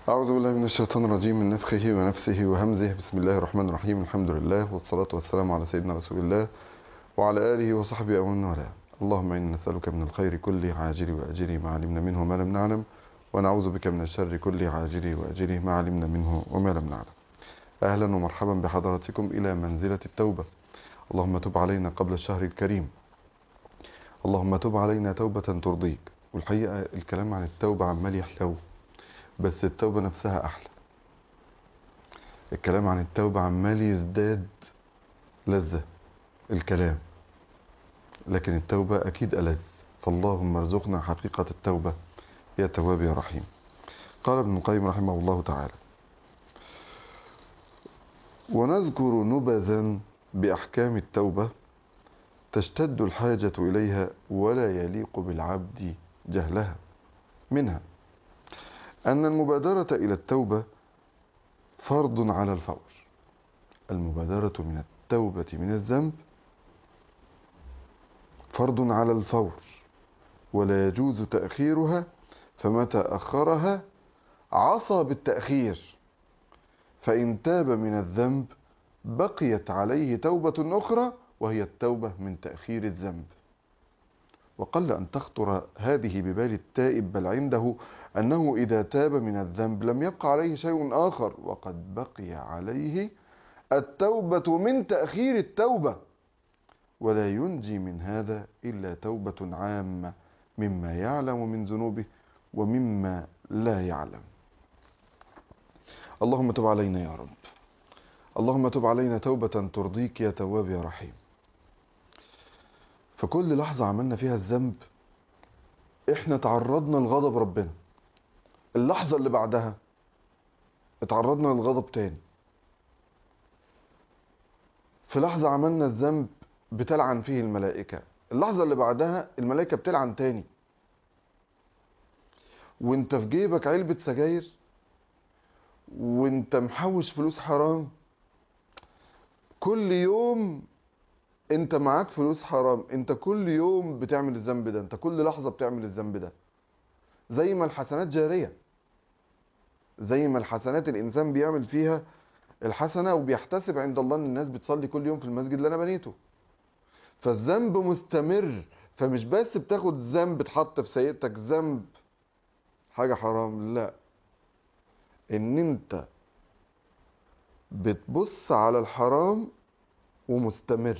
أعوذ بالله من الشيطان الرجيم من نفخه ونفسه وهمزه بسم الله الرحمن الرحيم الحمد لله والصلاة والسلام على سيدنا رسول الله وعلى آله وصحبه ومن والاه اللهم إنا نسألك من الخير كله عاجله وأجله ما علمنا منه وما لم نعلم ونعوذ بك من الشر كله عاجله وأجله ما علمنا منه وما لم نعلم أهلا ومرحبا بحضراتكم إلى منزلة التوبة اللهم تب علينا قبل الشهر الكريم اللهم تب علينا توبة ترضيك والحقيقة الكلام عن التوبة عمال يحلو بس التوبة نفسها أحلى الكلام عن التوبة عمال يزداد لذة الكلام لكن التوبة أكيد ألذ فاللهم ارزقنا حقيقة التوبة يا تواب يا رحيم قال ابن القيم رحمه الله تعالى ونذكر نبذا بأحكام التوبة تشتد الحاجة إليها ولا يليق بالعبد جهلها منها أن المبادرة إلى التوبة فرض على الفور المبادرة من التوبة من الذنب فرض على الفور ولا يجوز تأخيرها فمتى أخرها عصى بالتأخير فإن تاب من الذنب بقيت عليه توبة أخرى وهي التوبة من تأخير الذنب وقل أن تخطر هذه ببال التائب بل عنده أنه إذا تاب من الذنب لم يبقى عليه شيء آخر وقد بقي عليه التوبة من تأخير التوبة ولا ينجي من هذا إلا توبة عامة مما يعلم من ذنوبه ومما لا يعلم اللهم تب علينا يا رب اللهم تب علينا توبة ترضيك يا تواب يا رحيم فكل لحظة عملنا فيها الذنب احنا تعرضنا لغضب ربنا اللحظة اللي بعدها اتعرضنا للغضب تاني في لحظة عملنا الذنب بتلعن فيه الملائكة اللحظة اللي بعدها الملائكة بتلعن تاني وانت في جيبك علبة سجاير وانت محوش فلوس حرام كل يوم انت معاك فلوس حرام انت كل يوم بتعمل الذنب ده انت كل لحظة بتعمل الذنب ده زي ما الحسنات جارية زي ما الحسنات الانسان بيعمل فيها الحسنة وبيحتسب عند الله ان الناس بتصلي كل يوم في المسجد اللي انا بنيته فالذنب مستمر فمش بس بتاخد ذنب تحط في سيئتك ذنب حاجة حرام لا ان انت بتبص على الحرام ومستمر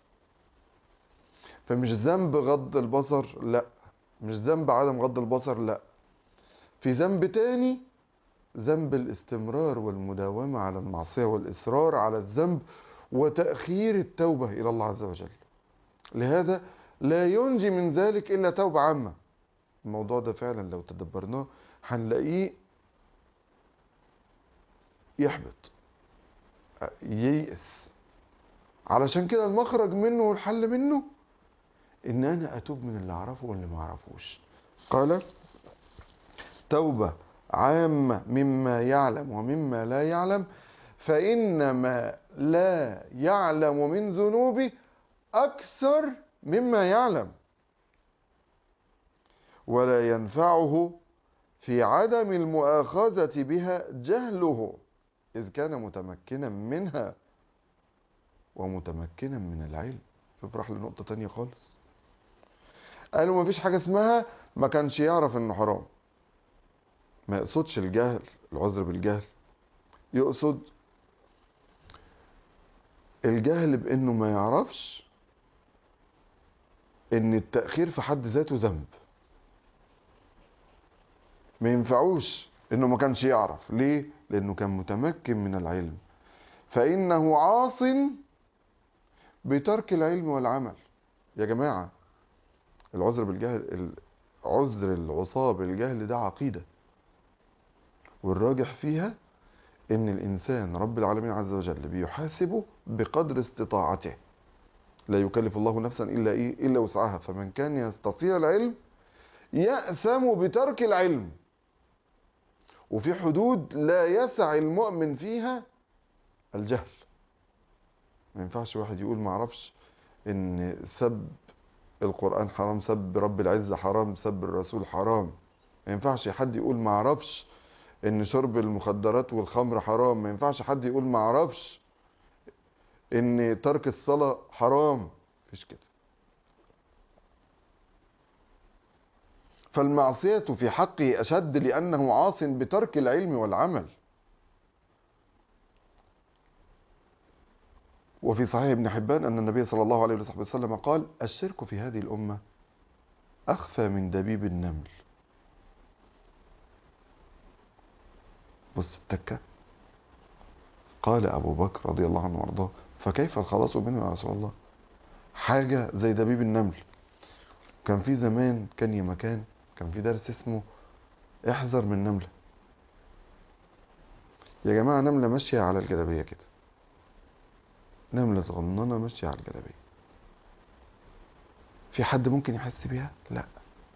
فمش ذنب غض البصر لا مش ذنب عدم غض البصر لا في ذنب تاني ذنب الاستمرار والمداومة على المعصية والإصرار على الذنب وتأخير التوبة إلى الله عز وجل لهذا لا ينجي من ذلك إلا توبة عامة الموضوع ده فعلا لو تدبرناه هنلاقيه يحبط ييأس علشان كده المخرج منه والحل منه ان انا اتوب من اللي اعرفه واللي ما اعرفوش قال توبة عامة مما يعلم ومما لا يعلم فإن ما لا يعلم من ذنوبه أكثر مما يعلم ولا ينفعه في عدم المؤاخذة بها جهله إذ كان متمكنا منها ومتمكنا من العلم شوف راح لنقطة تانية خالص قالوا مفيش حاجة اسمها ما كانش يعرف انه حرام ما يقصدش الجهل العذر بالجهل يقصد الجهل بانه ما يعرفش ان التأخير في حد ذاته ذنب ما ينفعوش انه ما كانش يعرف ليه لانه كان متمكن من العلم فانه عاص بترك العلم والعمل يا جماعة العذر بالجهل عذر العصاة بالجهل ده عقيدة والراجح فيها ان الانسان رب العالمين عز وجل بيحاسبه بقدر استطاعته لا يكلف الله نفسا الا ايه الا وسعها فمن كان يستطيع العلم يأثم بترك العلم وفي حدود لا يسع المؤمن فيها الجهل ما ينفعش واحد يقول ما اعرفش ان سب القرآن حرام سب رب العزة حرام سب الرسول حرام ما ينفعش حد يقول ما اعرفش ان شرب المخدرات والخمر حرام ما ينفعش حد يقول ما اعرفش ان ترك الصلاة حرام مفيش كده فالمعصية في حقه أشد لأنه عاص بترك العلم والعمل وفي صحيح ابن حبان أن النبي صلى الله عليه وصحبه وسلم قال الشرك في هذه الأمة أخفى من دبيب النمل بص التكة قال أبو بكر رضي الله عنه وارضاه فكيف الخلاص منه يا رسول الله حاجة زي دبيب النمل كان في زمان كان يا مكان كان في درس اسمه احذر من نملة يا جماعة نملة ماشية على الجلابية كده نملة صغننة ماشية على الجلابية في حد ممكن يحس بيها لا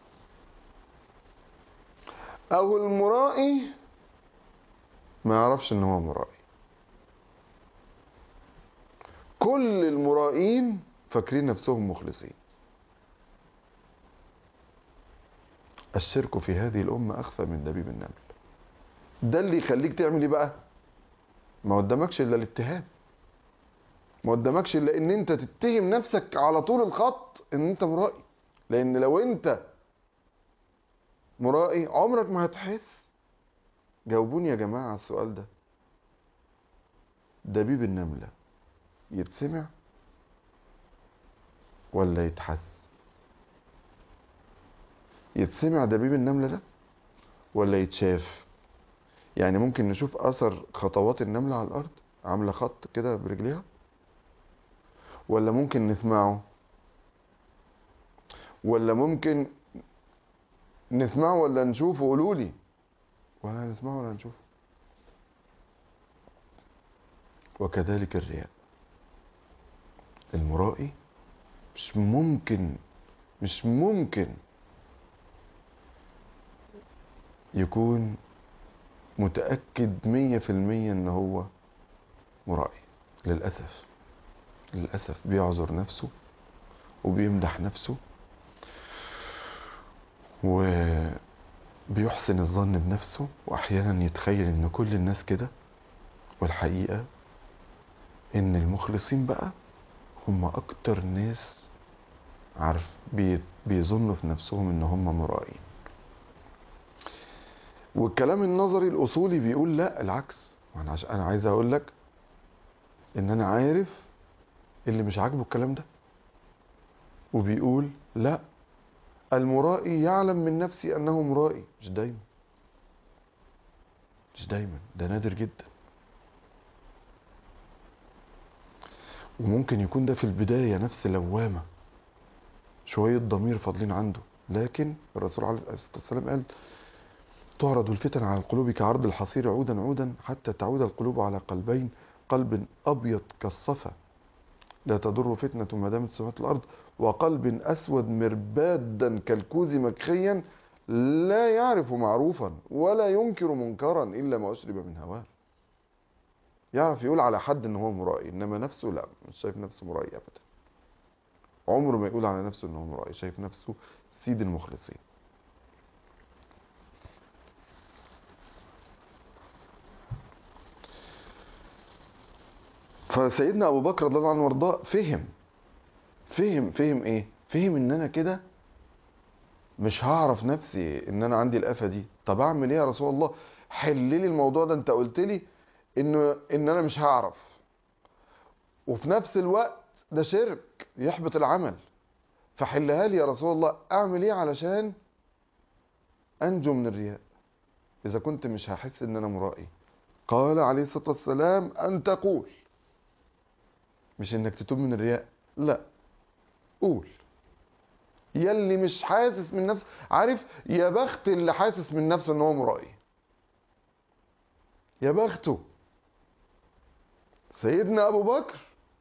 او المرائي ما يعرفش ان هو مرائي كل المرائين فاكرين نفسهم مخلصين الشرك في هذه الأمة أخفى من دبيب النمل ده اللي يخليك تعمل ايه بقى ما قدامكش إلا الاتهام ما قدامكش إلا إن أنت تتهم نفسك على طول الخط إن أنت مرائي لأن لو أنت مرائي عمرك ما هتحس جاوبوني يا جماعة على السؤال ده دبيب النملة يتسمع ولا يتحس يتسمع دبيب النملة ده ولا يتشاف يعني ممكن نشوف أثر خطوات النملة على الأرض عاملة خط كده برجليها ولا ممكن نسمعه ولا ممكن نسمعه ولا نشوفه قولوا لي ولا نسمعه ولا نشوفه وكذلك الرياء المرائي مش ممكن مش ممكن يكون متأكد مية في المية ان هو مرائي للأسف للأسف بيعذر نفسه وبيمدح نفسه وبيحسن الظن بنفسه وأحيانا يتخيل ان كل الناس كده والحقيقة ان المخلصين بقى هم اكتر ناس عارف بي بيظنوا في نفسهم ان هم مرائين والكلام النظري الاصولي بيقول لا العكس انا عش... انا عايز اقول لك ان انا عارف اللي مش عاجبه الكلام ده وبيقول لا المرائي يعلم من نفسه انه مرائي مش دايما مش دايما ده نادر جدا وممكن يكون ده في البداية نفس لوامة شوية ضمير فاضلين عنده لكن الرسول عليه الصلاة والسلام قال تعرض الفتن على القلوب كعرض الحصير عودا عودا حتى تعود القلوب على قلبين قلب أبيض كالصفا لا تضر فتنة ما دامت سماوات الأرض وقلب أسود مربادا كالكوز مكخيا لا يعرف معروفا ولا ينكر منكرا إلا ما أشرب من هواه يعرف يقول على حد ان هو مرائي انما نفسه لا مش شايف نفسه مرائي ابدا عمره ما يقول على نفسه ان هو مرائي شايف نفسه سيد المخلصين فسيدنا ابو بكر رضي الله عنه وارضاه فهم فهم فهم ايه فهم ان انا كده مش هعرف نفسي ان انا عندي الافه دي طب اعمل ايه يا رسول الله حل لي الموضوع ده انت قلت لي انه ان انا مش هعرف وفي نفس الوقت ده شرك يحبط العمل فحلها لي يا رسول الله اعمل ايه علشان انجو من الرياء اذا كنت مش هحس ان انا مرائي قال عليه الصلاه والسلام ان تقول مش انك تتوب من الرياء لا قول يلي مش حاسس من نفسه عارف يا بخت اللي حاسس من نفسه ان هو مرائي يا بخته سيدنا ابو بكر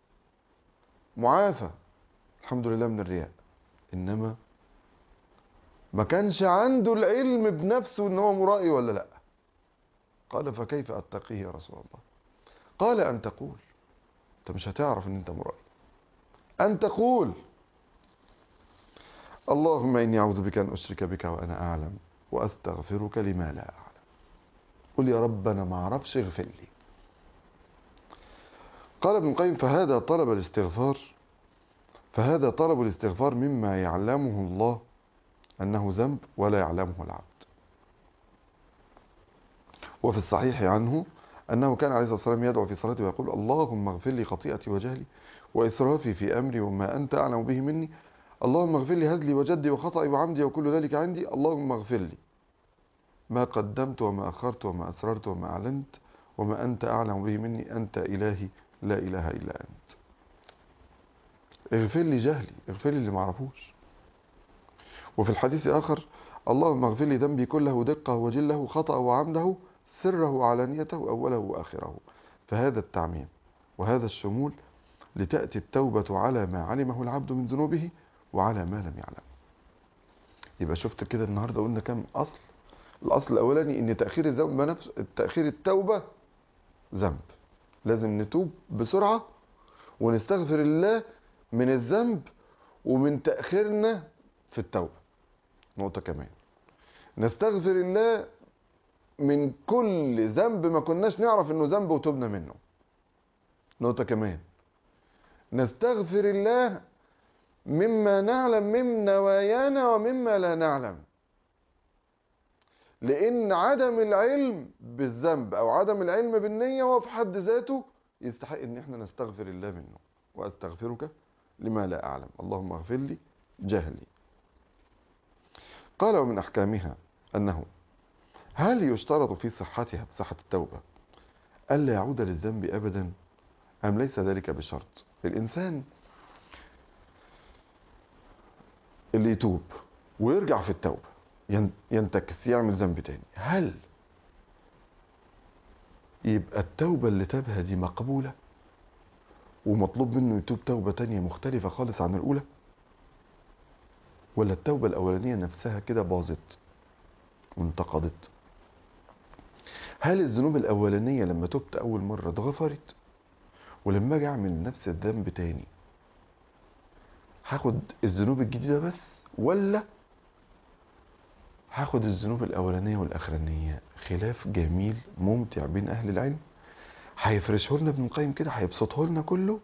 معافى الحمد لله من الرياء انما ما كانش عنده العلم بنفسه ان هو مرائي ولا لا قال فكيف اتقيه يا رسول الله قال ان تقول انت مش هتعرف ان انت مرائي ان تقول اللهم اني اعوذ بك ان اشرك بك وانا اعلم واستغفرك لما لا اعلم قول يا رب انا ما اعرفش اغفر لي قال ابن القيم فهذا طلب الاستغفار فهذا طلب الاستغفار مما يعلمه الله انه ذنب ولا يعلمه العبد وفي الصحيح عنه أنه كان عليه الصلاة والسلام يدعو في صلاته ويقول اللهم اغفر لي خطيئتي وجهلي وإسرافي في أمري وما أنت أعلم به مني اللهم اغفر لي هزلي وجدي وخطئي وعمدي وكل ذلك عندي اللهم اغفر لي ما قدمت وما أخرت وما أسررت وما أعلنت وما أنت أعلم به مني أنت إلهي لا إله إلا أنت اغفر لي جهلي اغفر لي اللي ما اعرفوش وفي الحديث آخر اللهم اغفر لي ذنبي كله دقه وجله خطأ وعمده سره وعلانيته أوله وآخره فهذا التعميم وهذا الشمول لتأتي التوبة على ما علمه العبد من ذنوبه وعلى ما لم يعلم يبقى شفت كده النهارده قلنا كام أصل الأصل الأولاني إن تأخير الذنب نفس تأخير التوبة ذنب لازم نتوب بسرعة ونستغفر الله من الذنب ومن تأخيرنا في التوبة نقطة كمان نستغفر الله من كل ذنب ما كناش نعرف انه ذنب وتوبنا منه نقطة كمان نستغفر الله مما نعلم من نوايانا ومما لا نعلم لان عدم العلم بالذنب او عدم العلم بالنية هو في حد ذاته يستحق ان احنا نستغفر الله منه واستغفرك لما لا اعلم اللهم اغفر لي جهلي قال ومن احكامها انه هل يشترط في صحتها بصحة التوبة ألا يعود للذنب أبدا أم ليس ذلك بشرط الإنسان اللي يتوب ويرجع في التوبة ينتكس يعمل ذنب تاني هل يبقى التوبة اللي تابها دي مقبولة ومطلوب منه يتوب توبة تانية مختلفة خالص عن الأولى ولا التوبة الأولانية نفسها كده باظت وانتقضت هل الذنوب الأولانية لما تبت أول مرة اتغفرت ولما أجي أعمل نفس الذنب تاني هاخد الذنوب الجديدة بس ولا هاخد الذنوب الأولانية والأخرانية خلاف جميل ممتع بين أهل العلم هيفرشه لنا ابن القيم كده هيبسطه لنا كله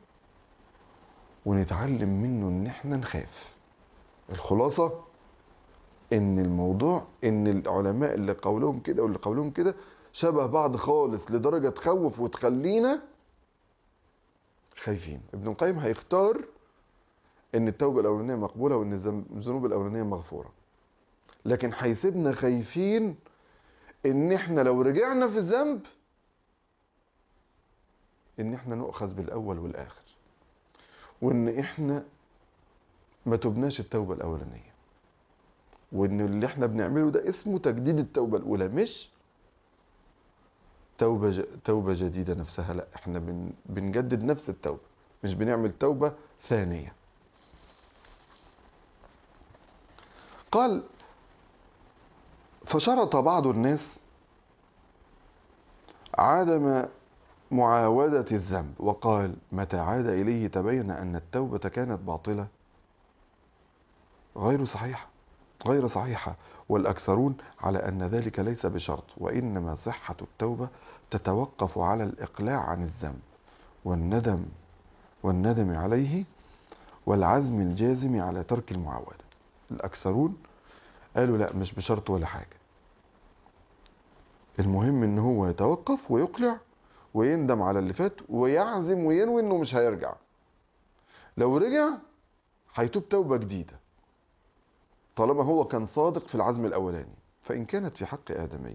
ونتعلم منه ان احنا نخاف الخلاصة ان الموضوع ان العلماء اللي قولهم كده واللي قولهم كده شبه بعض خالص لدرجة تخوف وتخلينا خايفين ابن القيم هيختار ان التوبة الاولانية مقبولة وان الذنوب الاولانية مغفورة لكن هيسيبنا خايفين ان احنا لو رجعنا في الذنب ان احنا نؤخذ بالاول والاخر وان احنا ما تبناش التوبة الاولانية وان اللي احنا بنعمله ده اسمه تجديد التوبة الاولى مش توبة ج... توبة جديدة نفسها لا احنا بن... بنجدد نفس التوبة مش بنعمل توبة ثانية قال فشرط بعض الناس عدم معاودة الذنب وقال متى عاد إليه تبين أن التوبة كانت باطلة غير صحيحة غير صحيحة والأكثرون على أن ذلك ليس بشرط وإنما صحة التوبة تتوقف على الإقلاع عن الذنب والندم والندم عليه والعزم الجازم على ترك المعاودة الأكثرون قالوا لا مش بشرط ولا حاجة المهم ان هو يتوقف ويقلع ويندم على اللي فات ويعزم وينوي انه مش هيرجع لو رجع هيتوب توبة جديدة طالما هو كان صادق في العزم الأولاني فإن كانت في حق آدمي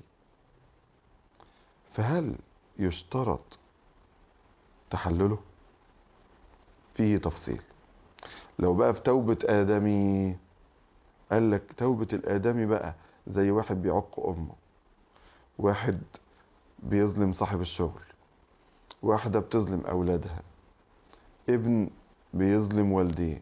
فهل يشترط تحلله فيه تفصيل لو بقى في توبة آدمي قال لك توبة الآدمي بقى زي واحد بيعق أمه واحد بيظلم صاحب الشغل واحدة بتظلم أولادها ابن بيظلم والديه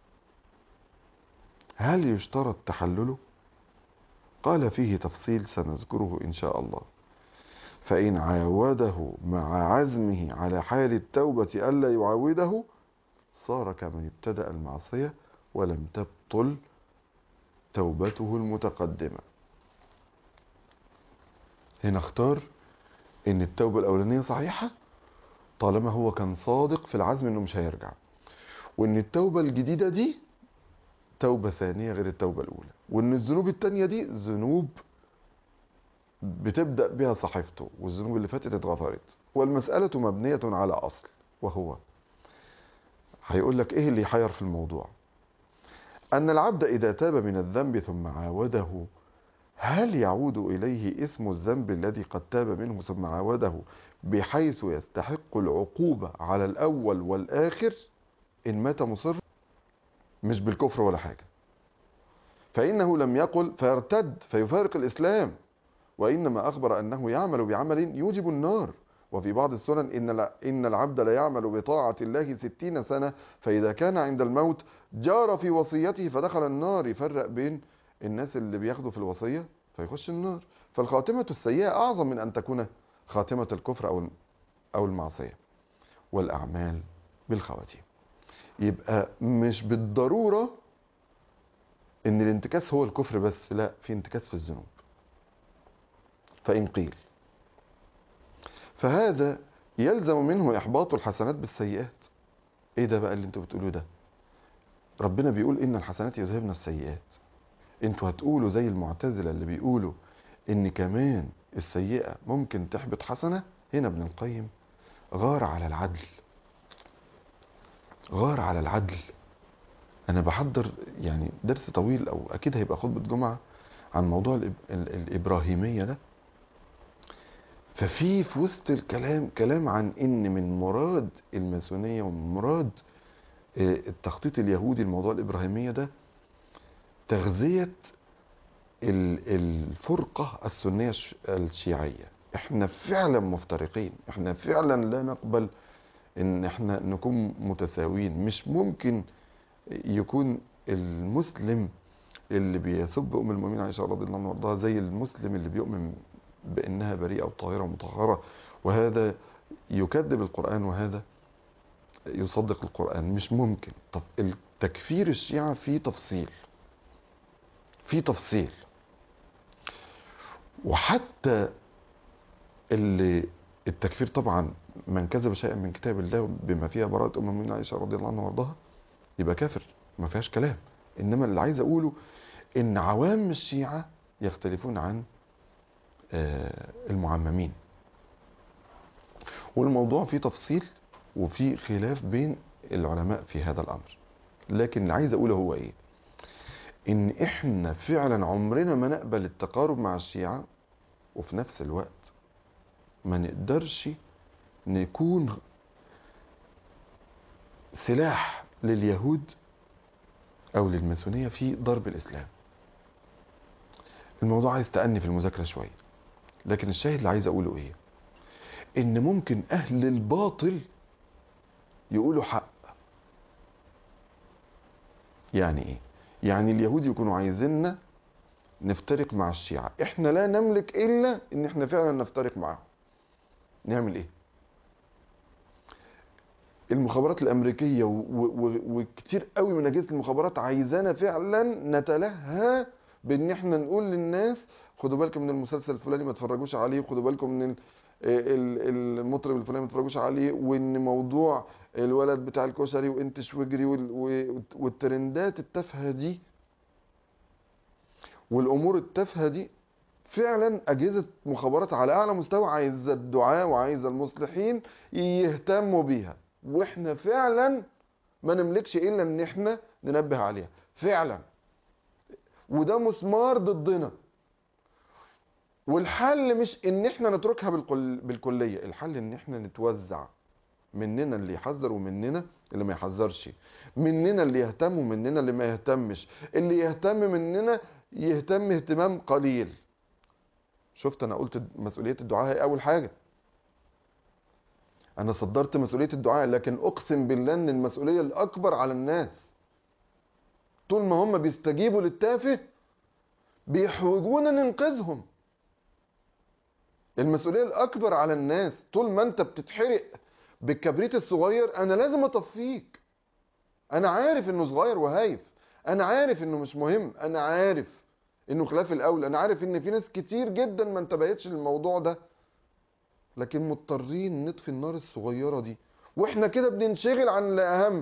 هل يشترط تحلله قال فيه تفصيل سنذكره إن شاء الله فإن عاوده مع عزمه على حال التوبة ألا يعاوده صار كمن ابتدأ المعصية ولم تبطل توبته المتقدمة هنا اختار ان التوبة الاولانية صحيحة طالما هو كان صادق في العزم انه مش هيرجع وان التوبة الجديدة دي توبة ثانية غير التوبة الاولى وان الذنوب التانية دي ذنوب بتبدأ بها صحيفته والذنوب اللي فاتت اتغفرت والمسألة مبنية على اصل وهو هيقول لك ايه اللي يحير في الموضوع ان العبد اذا تاب من الذنب ثم عاوده هل يعود اليه اسم الذنب الذي قد تاب منه ثم عاوده بحيث يستحق العقوبة على الاول والاخر ان مات مصر مش بالكفر ولا حاجة فانه لم يقل فيرتد فيفارق الاسلام وانما اخبر انه يعمل بعمل يوجب النار وفي بعض السنن إن إن العبد لا يعمل بطاعة الله ستين سنة فإذا كان عند الموت جار في وصيته فدخل النار يفرق بين الناس اللي بياخدوا في الوصية فيخش النار فالخاتمة السيئة أعظم من أن تكون خاتمة الكفر أو أو المعصية والأعمال بالخواتيم يبقى مش بالضرورة إن الانتكاس هو الكفر بس لا في انتكاس في الذنوب فإن قيل فهذا يلزم منه إحباط الحسنات بالسيئات إيه ده بقى اللي انتوا بتقولوه ده ربنا بيقول إن الحسنات يذهبن السيئات انتوا هتقولوا زي المعتزلة اللي بيقولوا إن كمان السيئة ممكن تحبط حسنة هنا ابن القيم غار على العدل غار على العدل أنا بحضر يعني درس طويل أو أكيد هيبقى خطبة جمعة عن موضوع الإب... الإبراهيمية ده ففي في وسط الكلام كلام عن ان من مراد الماسونيه ومن مراد التخطيط اليهودي الموضوع الابراهيميه ده تغذيه الفرقه السنيه الشيعيه احنا فعلا مفترقين احنا فعلا لا نقبل ان احنا نكون متساويين مش ممكن يكون المسلم اللي بيسب ام المؤمنين عائشه رضي الله عنها وارضاها زي المسلم اللي بيؤمن بانها بريئه وطاهره ومطهره وهذا يكذب القران وهذا يصدق القران مش ممكن طب التكفير الشيعه فيه تفصيل في تفصيل وحتى اللي التكفير طبعا من كذب شيئا من كتاب الله بما فيها براءة أم المؤمنين عائشة رضي الله عنها وارضاها يبقى كافر ما فيهاش كلام إنما اللي عايز أقوله إن عوام الشيعة يختلفون عن المعممين والموضوع فيه تفصيل وفيه خلاف بين العلماء في هذا الأمر لكن اللي عايز أقوله هو إيه إن إحنا فعلا عمرنا ما نقبل التقارب مع الشيعة وفي نفس الوقت ما نقدرش نكون سلاح لليهود أو للماسونية في ضرب الإسلام الموضوع عايز تأني في المذاكرة شوية لكن الشاهد اللي عايز اقوله ايه ان ممكن اهل الباطل يقولوا حق يعني ايه يعني اليهود يكونوا عايزيننا نفترق مع الشيعة احنا لا نملك الا ان احنا فعلا نفترق معاهم نعمل ايه المخابرات الامريكيه و- و- وكتير قوي من اجهزه المخابرات عايزانا فعلا نتلهى بان احنا نقول للناس خدوا بالكم من المسلسل الفلاني ما تفرجوش عليه خدوا بالكم من ال- ال- المطرب الفلاني ما تفرجوش عليه وان موضوع الولد بتاع الكشري وانت شوجري وال- و- والترندات التافهه دي والامور التافهه دي فعلا اجهزه مخابرات على اعلى مستوى عايزه الدعاة وعايزه المصلحين يهتموا بيها واحنا فعلا ما نملكش الا ان احنا ننبه عليها فعلا وده مسمار ضدنا والحل مش ان احنا نتركها بالكل بالكليه الحل ان احنا نتوزع مننا اللي يحذر ومننا اللي ما يحذرش مننا اللي يهتم ومننا اللي ما يهتمش اللي يهتم مننا يهتم اهتمام قليل شفت انا قلت مسؤوليه الدعاء هي اول حاجه انا صدرت مسؤوليه الدعاء لكن اقسم بالله ان المسؤوليه الاكبر على الناس طول ما هم بيستجيبوا للتافه بيحوجونا ننقذهم المسؤوليه الاكبر على الناس طول ما انت بتتحرق بالكبريت الصغير انا لازم اطفيك انا عارف انه صغير وهايف انا عارف انه مش مهم انا عارف انه خلاف الاولى انا عارف ان في ناس كتير جدا ما انتبهتش للموضوع ده لكن مضطرين نطفي النار الصغيرة دي واحنا كده بننشغل عن الأهم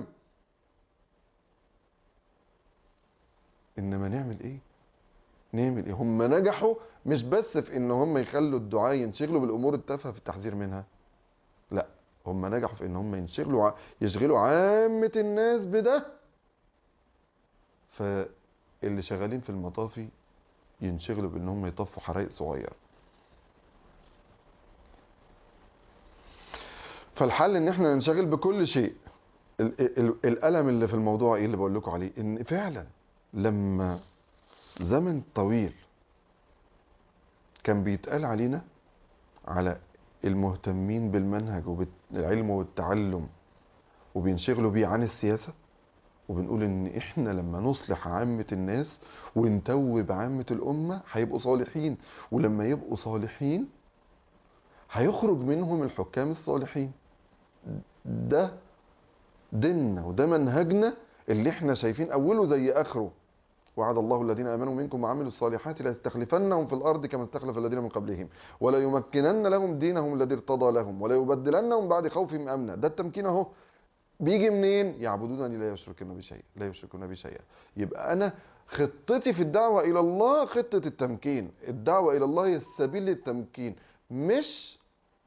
إنما نعمل إيه؟ نعمل إيه؟ هم نجحوا مش بس في إن هم يخلوا الدعاء ينشغلوا بالأمور التافهة في التحذير منها لا هم نجحوا في إن هم ينشغلوا ع... يشغلوا عامة الناس بده فاللي شغالين في المطافي ينشغلوا بإن هم يطفوا حرائق صغيرة فالحل ان احنا ننشغل بكل شيء ال- ال- الالم اللي في الموضوع ايه اللي بقول لكم عليه ان فعلا لما زمن طويل كان بيتقال علينا على المهتمين بالمنهج وبالعلم والتعلم وبينشغلوا بيه عن السياسة وبنقول ان احنا لما نصلح عامة الناس ونتوب عامة الامة هيبقوا صالحين ولما يبقوا صالحين هيخرج منهم الحكام الصالحين ده ديننا وده منهجنا اللي احنا شايفين اوله زي اخره وعد الله الذين امنوا منكم وعملوا الصالحات ليستخلفنهم في الارض كما استخلف الذين من قبلهم ولا يمكنن لهم دينهم الذي ارتضى لهم ولا يبدلنهم بعد خوفهم امنا ده التمكين اهو بيجي منين يعبدونني لا يشركون بي شيئا لا يشركون بي شيئا يبقى انا خطتي في الدعوه الى الله خطه التمكين الدعوه الى الله هي السبيل للتمكين مش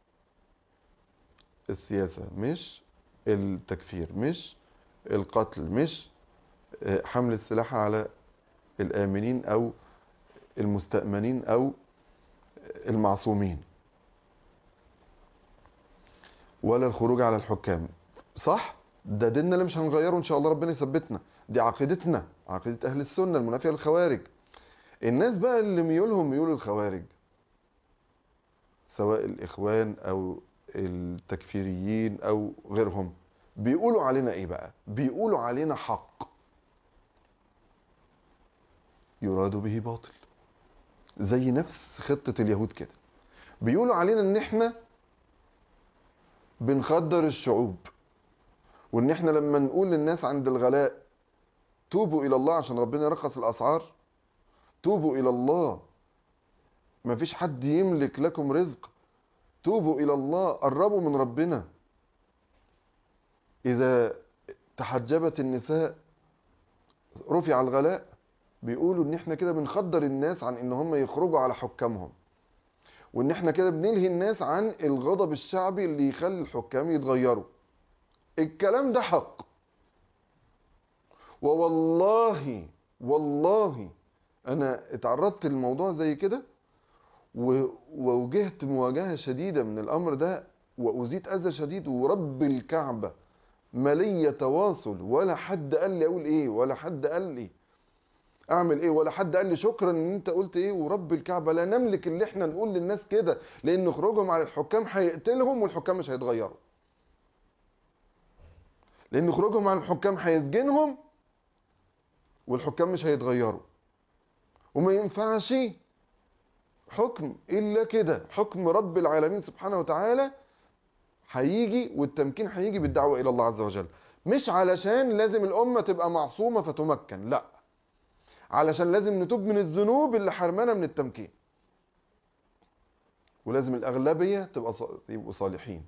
السياسة مش التكفير مش القتل مش آه، حمل السلاح على الآمنين أو المستأمنين أو المعصومين ولا الخروج على الحكام صح ده ديننا اللي مش هنغيره ان شاء الله ربنا يثبتنا دي عقيدتنا عقيدة اهل السنة المنافية للخوارج الناس بقى اللي ميولهم ميول الخوارج سواء الاخوان او التكفيريين او غيرهم بيقولوا علينا ايه بقى بيقولوا علينا حق يراد به باطل زي نفس خطة اليهود كده بيقولوا علينا ان احنا بنخدر الشعوب وان احنا لما نقول للناس عند الغلاء توبوا الى الله عشان ربنا يرخص الاسعار توبوا الى الله مفيش حد يملك لكم رزق توبوا الى الله قربوا من ربنا اذا تحجبت النساء رفع الغلاء بيقولوا ان احنا كده بنخدر الناس عن ان هم يخرجوا على حكامهم وان احنا كده بنلهي الناس عن الغضب الشعبي اللي يخلي الحكام يتغيروا الكلام ده حق ووالله والله انا اتعرضت للموضوع زي كده و- وواجهت مواجهة شديدة من الامر ده واذيت اذى شديد ورب الكعبة ما ليا تواصل ولا حد قال لي اقول ايه ولا حد قال لي اعمل ايه ولا حد قال لي شكرا ان انت قلت ايه ورب الكعبة لا نملك اللي احنا نقول للناس كده لان خروجهم على الحكام هيقتلهم والحكام مش هيتغيروا لان خروجهم على الحكام هيسجنهم والحكام مش هيتغيروا وما ينفعش حكم الا كده حكم رب العالمين سبحانه وتعالى هيجي والتمكين هيجي بالدعوة الى الله عز وجل مش علشان لازم الامة تبقى معصومة فتمكن لا علشان لازم نتوب من الذنوب اللي حرمانا من التمكين ولازم الاغلبية تبقى ص- يبقوا صالحين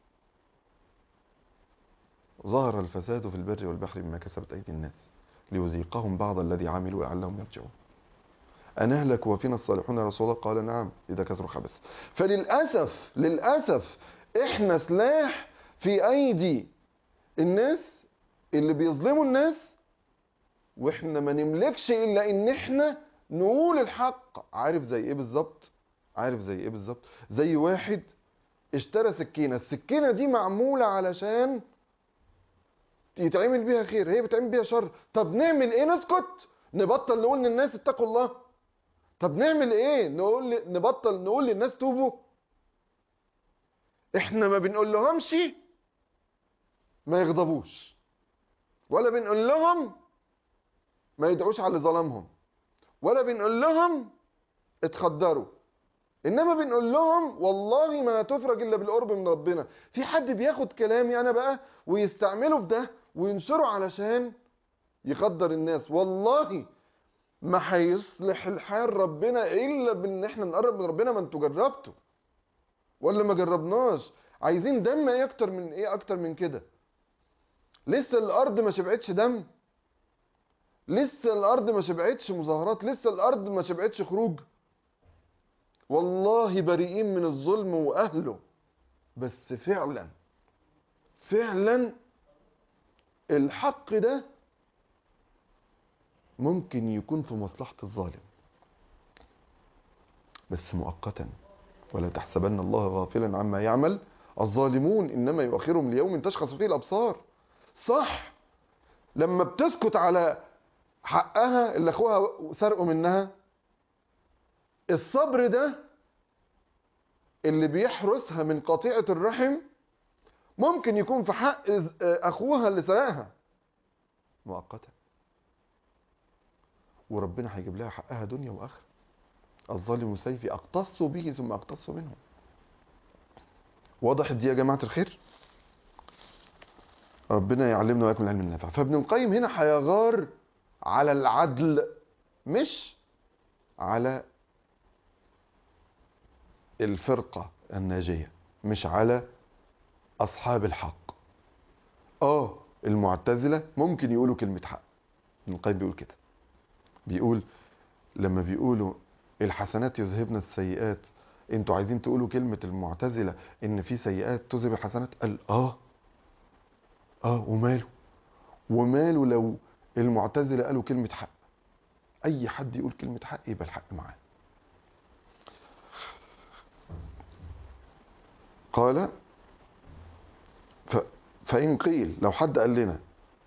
ظهر الفساد في البر والبحر بما كسبت ايدي الناس ليذيقهم بعض الذي عملوا لعلهم يرجعون أنهلك وفينا الصالحون يا رسول الله قال نعم إذا كثروا خبث فللأسف للأسف إحنا سلاح في أيدي الناس اللي بيظلموا الناس وإحنا ما نملكش إلا إن إحنا نقول الحق عارف زي إيه بالظبط عارف زي إيه بالظبط زي واحد اشترى سكينة السكينة دي معمولة علشان يتعمل بيها خير هي بتعمل بيها شر طب نعمل ايه نسكت نبطل نقول للناس اتقوا الله طب نعمل ايه نقول نبطل نقول للناس توبوا احنا ما بنقول لهمش ما يغضبوش ولا بنقول لهم ما يدعوش على اللي ظلمهم ولا بنقول لهم اتخدروا انما بنقول لهم والله ما تفرج الا بالقرب من ربنا في حد بياخد كلامي انا بقى ويستعمله في ده وينشره علشان يخدر الناس والله ما هيصلح الحال ربنا الا بان احنا نقرب من ربنا ما انتوا جربتوا ولا ما جربناش عايزين دم ايه اكتر من ايه اكتر من كده لسه الارض ما شبعتش دم لسه الارض ما شبعتش مظاهرات لسه الارض ما شبعتش خروج والله بريئين من الظلم واهله بس فعلا فعلا الحق ده ممكن يكون في مصلحة الظالم بس مؤقتا ولا تحسبن الله غافلا عما يعمل الظالمون انما يؤخرهم ليوم تشخص فيه الابصار صح لما بتسكت على حقها اللي اخوها سرقه منها الصبر ده اللي بيحرسها من قطيعة الرحم ممكن يكون في حق اخوها اللي سرقها مؤقتا وربنا هيجيب لها حقها دنيا واخره الظالم سيفي اقتص به ثم اقتص منه واضح دي يا جماعه الخير ربنا يعلمنا وياكم العلم النافع فابن القيم هنا هيغار على العدل مش على الفرقه الناجيه مش على اصحاب الحق اه المعتزله ممكن يقولوا كلمه حق ابن القيم بيقول كده بيقول لما بيقولوا الحسنات يذهبن السيئات انتوا عايزين تقولوا كلمة المعتزلة ان في سيئات تذهب الحسنات قال اه اه وماله وماله لو المعتزلة قالوا كلمة حق اي حد يقول كلمة حق يبقى الحق معاه قال ف فإن قيل لو حد قال لنا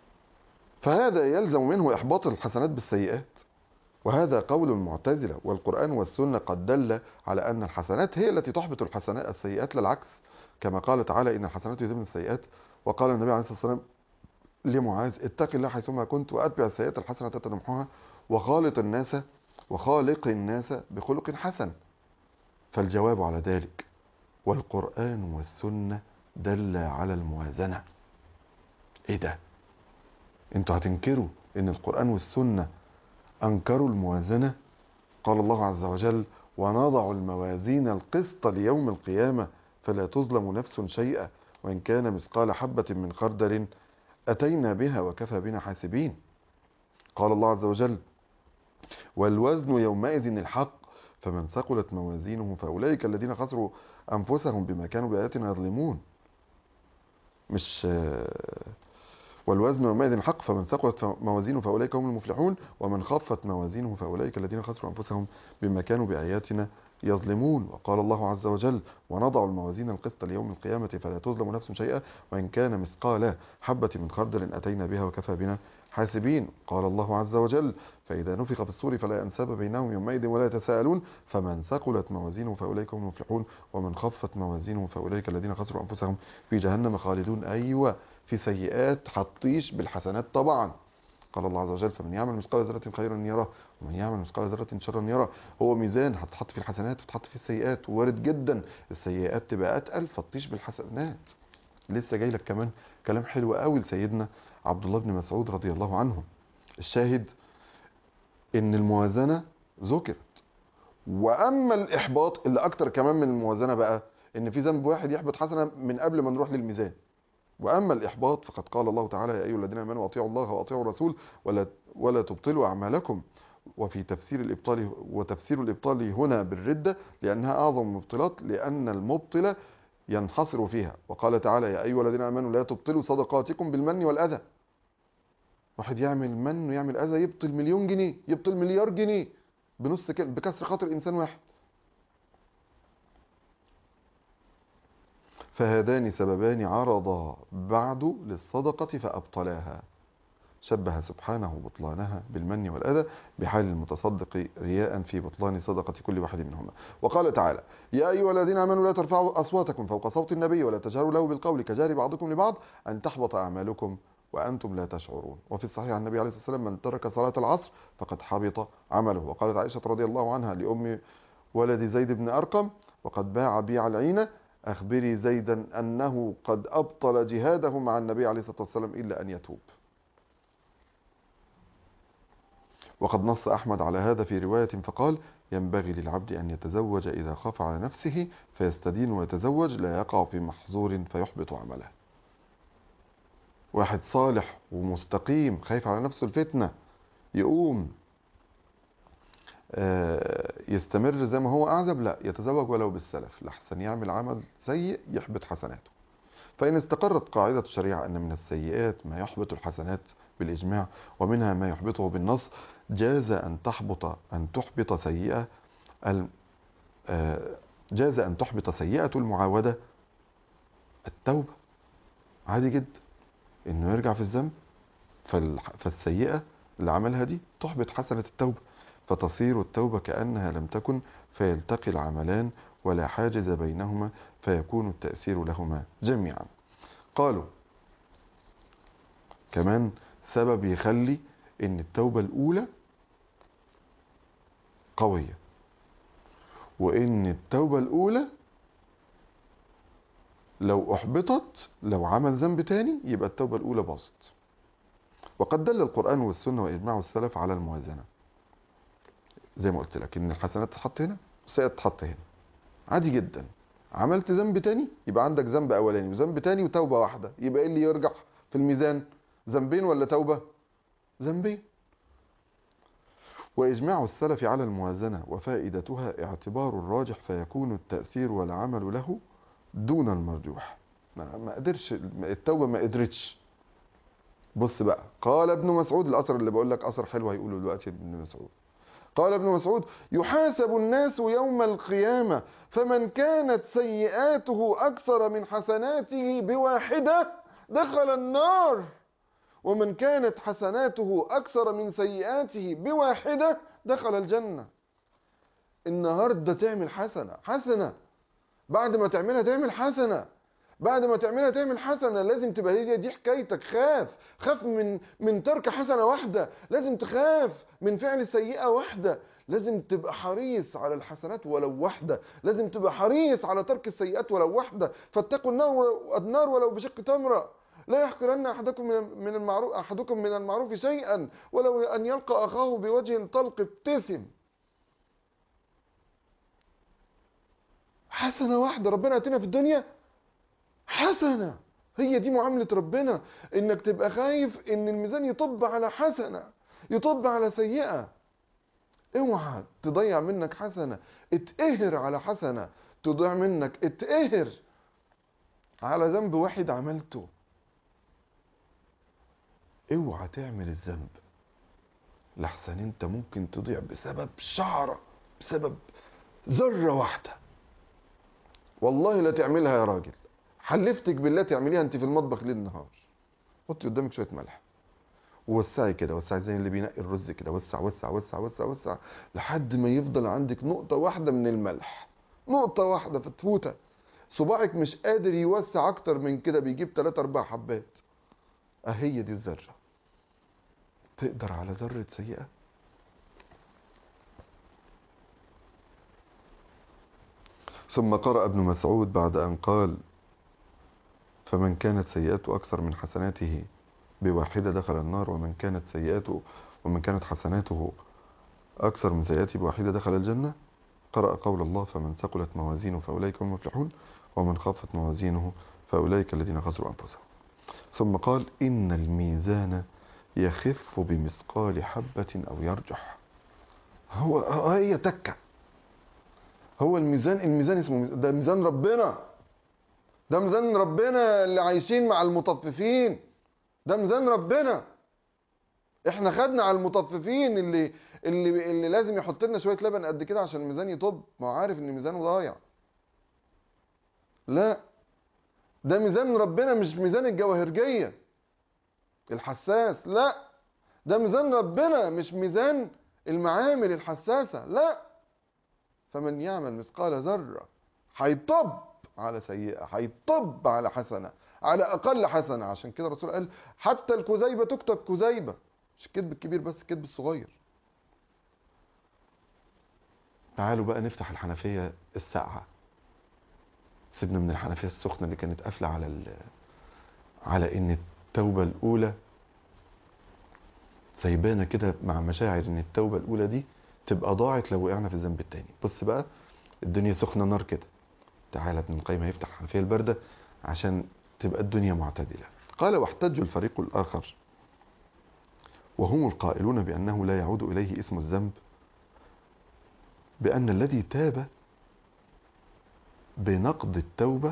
فهذا يلزم منه إحباط الحسنات بالسيئات وهذا قول المعتزلة والقرآن والسنة قد دل على أن الحسنات هي التي تحبط الحسنات السيئات للعكس كما قال تعالى إن الحسنات يذهبن السيئات وقال النبي عليه الصلاة والسلام لمعاذ اتق الله حيثما كنت وأتبع السيئات الحسنة تتمحوها وخالط الناس وخالق الناس بخلق حسن فالجواب على ذلك والقرآن والسنة دل على الموازنة ايه ده انتوا هتنكروا ان القرآن والسنة انكروا الموازنة قال الله عز وجل ونضع الموازين القسط ليوم القيامة فلا تظلم نفس شيئا وإن كان مثقال حبة من خردل أتينا بها وكفى بنا حاسبين قال الله عز وجل والوزن يومئذ الحق فمن ثقلت موازينه فأولئك الذين خسروا أنفسهم بما كانوا بآياتنا يظلمون مش والوزن يومئذ الحق فمن ثقلت موازينه فأولئك هم المفلحون ومن خفت موازينه فأولئك الذين خسروا أنفسهم بما كانوا بآياتنا يظلمون وقال الله عز وجل ونضع الموازين القسط ليوم القيامة فلا تظلم نفس شيئا وإن كان مثقال حبة من خردل أتينا بها وكفى بنا حاسبين قال الله عز وجل فإذا نفخ في الصور فلا أنساب بينهم يومئذ ولا يتساءلون فمن ثقلت موازينه فأولئك هم المفلحون ومن خفت موازينه فأولئك الذين خسروا أنفسهم في جهنم خالدون أيوة في سيئات هتطيش بالحسنات طبعا قال الله عز وجل فمن يعمل مثقال ذرة خيرا يره ومن يعمل مثقال ذرة شرا يره هو ميزان هتحط في الحسنات وتحط في السيئات وارد جدا السيئات تبقى اتقل فتطيش بالحسنات لسه جاي لك كمان كلام حلو قوي لسيدنا عبد الله بن مسعود رضي الله عنه الشاهد ان الموازنة ذكرت واما الاحباط اللي اكتر كمان من الموازنة بقى ان في ذنب واحد يحبط حسنة من قبل ما نروح للميزان واما الاحباط فقد قال الله تعالى يا ايها الذين امنوا اطيعوا الله واطيعوا الرسول ولا ولا تبطلوا اعمالكم وفي تفسير الابطال وتفسير الابطال هنا بالرده لانها اعظم المبطلات لان المبطل ينحصر فيها وقال تعالى يا ايها الذين امنوا لا تبطلوا صدقاتكم بالمن والاذى واحد يعمل من ويعمل اذى يبطل مليون جنيه يبطل مليار جنيه بنص كده بكسر خاطر انسان واحد فهذان سببان عرضا بعد للصدقة فأبطلاها شبه سبحانه بطلانها بالمن والأذى بحال المتصدق رياء في بطلان صدقة كل واحد منهما وقال تعالى يا أيها الذين آمنوا لا ترفعوا أصواتكم فوق صوت النبي ولا تجهروا له بالقول كجار بعضكم لبعض أن تحبط أعمالكم وأنتم لا تشعرون وفي الصحيح عن النبي عليه الصلاة والسلام من ترك صلاة العصر فقد حبط عمله وقالت عائشة رضي الله عنها لأم ولد زيد بن أرقم وقد باع بيع العينة أخبري زيدا أنه قد أبطل جهاده مع النبي عليه الصلاة والسلام إلا أن يتوب وقد نص أحمد على هذا في رواية فقال ينبغي للعبد أن يتزوج إذا خاف على نفسه فيستدين ويتزوج لا يقع في محظور فيحبط عمله واحد صالح ومستقيم خايف على نفسه الفتنة يقوم آه، يستمر زي ما هو أعزب لا يتزوج ولو بالسلف لحسن يعمل عمل سيء يحبط حسناته فإن استقرت قاعدة الشريعة أن من السيئات ما يحبط الحسنات بالإجماع ومنها ما يحبطه بالنص جاز أن تحبط أن تحبط سيئة ال- آه، جاز أن تحبط سيئة المعاودة التوبة عادي جدا إنه يرجع في الذنب فالح- فالسيئة اللي عملها دي تحبط حسنة التوبة فتصير التوبة كأنها لم تكن فيلتقي العملان ولا حاجز بينهما فيكون التأثير لهما جميعا قالوا كمان سبب يخلي ان التوبة الاولى قوية وان التوبة الاولى لو احبطت لو عمل ذنب تاني يبقى التوبة الاولى باظت وقد دل القرآن والسنة واجماع السلف على الموازنة زي ما قلت لك ان الحسنات تتحط هنا والسيئات تتحط هنا عادي جدا عملت ذنب تاني يبقى عندك ذنب اولاني وذنب تاني وتوبة واحدة يبقى ايه اللي يرجع في الميزان ذنبين ولا توبة ذنبين وإجماع السلف على الموازنة وفائدتها اعتبار الراجح فيكون التأثير والعمل له دون المرجوح ما ما قدرش التوبة ما قدرتش بص بقى قال ابن مسعود الأثر اللي بقول لك أثر حلو هيقوله دلوقتي ابن مسعود قال ابن مسعود يحاسب الناس يوم القيامة فمن كانت سيئاته أكثر من حسناته بواحدة دخل النار ومن كانت حسناته أكثر من سيئاته بواحدة دخل الجنة النهاردة تعمل حسنة حسنة بعد ما تعملها تعمل حسنة بعد ما تعملها تعمل حسنة لازم تبقى هي دي حكايتك خاف خاف من من ترك حسنة واحدة لازم تخاف من فعل سيئة واحدة لازم تبقى حريص على الحسنات ولو واحدة لازم تبقى حريص على ترك السيئات ولو واحدة فاتقوا النار ولو, النار ولو بشق تمرة لا يحقرن احدكم من من المعروف احدكم من المعروف شيئا ولو ان يلقى اخاه بوجه طلق ابتسم حسنه واحده ربنا اتينا في الدنيا حسنه هي دي معامله ربنا انك تبقى خايف ان الميزان يطب على حسنه يطب على سيئه اوعى تضيع منك حسنه اتقهر على حسنه تضيع منك اتقهر على ذنب واحد عملته اوعى تعمل الذنب لحسن انت ممكن تضيع بسبب شعرة بسبب ذرة واحدة والله لا تعملها يا راجل حلفتك بالله تعمليها انت في المطبخ ليل نهار حطي قدامك شوية ملح ووسعي كده وسعي زي اللي بينقي الرز كده وسع وسع وسع وسع وسع لحد ما يفضل عندك نقطة واحدة من الملح نقطة واحدة فتفوتة صباعك مش قادر يوسع اكتر من كده بيجيب 3 4 حبات اهي دي الذرة تقدر على ذرة سيئة ثم قرأ ابن مسعود بعد أن قال فمن كانت سيئاته أكثر من حسناته بواحدة دخل النار ومن كانت سيئاته ومن كانت حسناته أكثر من سيئاته بواحدة دخل الجنة قرأ قول الله فمن ثقلت موازينه فأولئك هم المفلحون ومن خفت موازينه فأولئك الذين خسروا أنفسهم ثم قال إن الميزان يخف بمثقال حبة أو يرجح هو هي تكة هو الميزان الميزان اسمه ميزان ده ميزان ربنا ده ميزان ربنا اللي عايشين مع المطففين ده ميزان ربنا احنا خدنا على المطففين اللي اللي اللي لازم يحط لنا شويه لبن قد كده عشان الميزان يطب ما هو عارف ان ميزانه ضايع لا ده ميزان ربنا مش ميزان الجواهرجيه الحساس لا ده ميزان ربنا مش ميزان المعامل الحساسه لا فمن يعمل مثقال ذره هيطب على سيئه هيطب على حسنه على اقل حسنه عشان كده الرسول قال حتى الكذيبه تكتب كذيبه مش الكذب الكبير بس الكذب الصغير تعالوا بقى نفتح الحنفيه الساقعه سيبنا من الحنفيه السخنه اللي كانت قافله على ال... على ان التوبه الاولى سايبانا كده مع مشاعر ان التوبه الاولى دي تبقى ضاعت لو وقعنا في الذنب التاني بص بقى الدنيا سخنه نار كده تعالى ابن القيم هيفتح الحنفيه البارده عشان تبقى الدنيا معتدله قال واحتج الفريق الاخر وهم القائلون بانه لا يعود اليه اسم الذنب بان الذي تاب بنقض التوبه